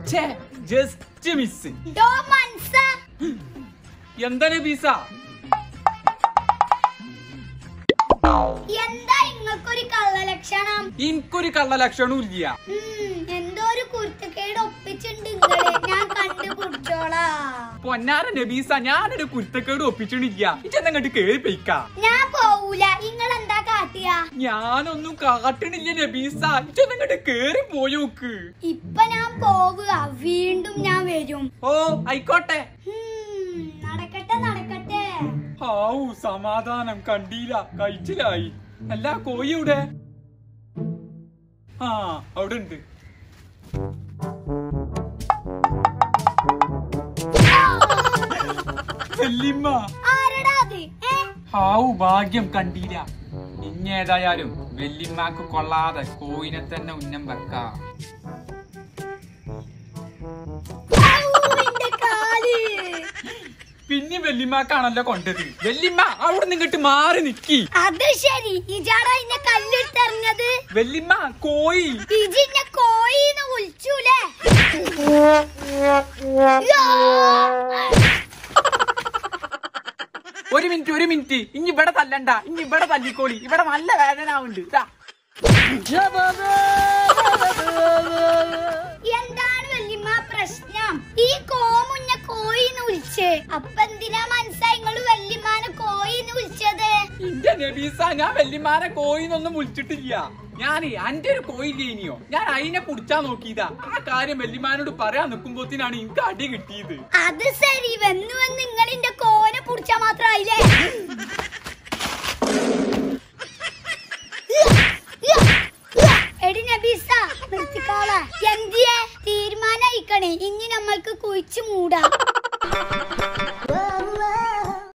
Just miss ഡോ Mansa എന്താ നബീസ എന്താ ഇങ്ങക്കൊരു കള്ള ലക്ഷണം എനിക്കൊരു കള്ള ലക്ഷണവും ഇല്ല ഉം, എന്തോ ഒരു കുരുത്തക്കേട് ഒപ്പിച്ചിട്ടുണ്ട് ഇങ്ങള് ഞാൻ കണ്ടുപിടിച്ചോളാ പൊന്നാര നബീസ ഞാനൊരു കുരുത്തക്കേട് ഒപ്പിച്ചിട്ടില്ല ഇച്ചെന്നങ്ങോട്ട് കേറി പെയ്ക്ക ഞാൻ പോവൂല നിങ്ങൾ എന്താ കാട്ടിയ ഞാനൊന്നും കാട്ടണില്ല നബീസ ഇച്ചെന്നങ്ങോട്ട് കേറി പോയോക്ക് ഇപ്പൊ ഞാൻ പോവുക വീണ്ടും ഞാൻ വരും ഓ ആയിക്കോട്ടെ ഉം, നടക്കട്ടെ നടക്കട്ടെ ഹാവു സമാധാനം കണ്ടീല കഴിച്ചിലായി അല്ല കോയി ഇവിടെ ആ അവിടെ ഉണ്ട് വല്യമ്മ ആരടാ അത് ഏ? ഹാവു ഭാഗ്യം കണ്ടീല ഇഞ്ഞേതായാലും വല്യമ്മക്ക് കൊള്ളാതെ കോയിനെ തന്നെ ഉന്നം വെക്കാം ഔ, എന്റെ കാല് പിന്നെ വല്യമ്മക്കാണല്ലോ കൊണ്ടത് വല്യമ്മ അവിടെ നിങ്ങട്ട് മാറി നിക്കി അത് ശരി ഇജാടാ ഇന്നെ കല്ലെടുത്തെറിഞ്ഞത് വല്യമ്മ കോയി ഇജിന്നെ കോയിന്ന് വിളിച്ചൂലേ യാ! ഒരു മിനിറ്റ് ഒരു മിനിറ്റ് ഇനി ഇവിടെ തല്ലണ്ട ഇനി ഇവിടെ തല്ലിക്കോളി ഇവിടെ നല്ല വേദന ആവുന്നുണ്ട് ഇതാ. എന്താണ് വല്യമ്മ പ്രശ്നം ഈ കോമുഞ്ഞ കോയിന്ന് വിളിച്ച് അപ്പൊ എന്തിനാ മനസ്സായി നിങ്ങള് വല്യമ്മാനെ കോയിന്ന് വിളിച്ചത് ഇന്റെ നബീസ ഞാൻ വല്യമാനെ കോയിന്നൊന്നും വിളിച്ചിട്ടില്ല ഞാൻ അന്റെ ഒരു കോയില്ലേ ഇനിയോ ഞാൻ അതിനെ കുടിച്ചാ നോക്കിയതാ ആ കാര്യം വല്യമാനോട് പറയാൻ നിൽക്കുമ്പോത്തിനാണ് എനിക്ക് അടി കിട്ടിയത് അത് ശരി വന്നു വന്ന് നിങ്ങളിന്റെ കോനെ പുടിച്ചാ മാത്രായില്ലേ എടി നബീസ നിർത്തിക്കോളെ എന്തിയെ തീരുമാനായിക്കണേ ഇനി നമ്മൾക്ക് കുഴിച്ചു മൂടാം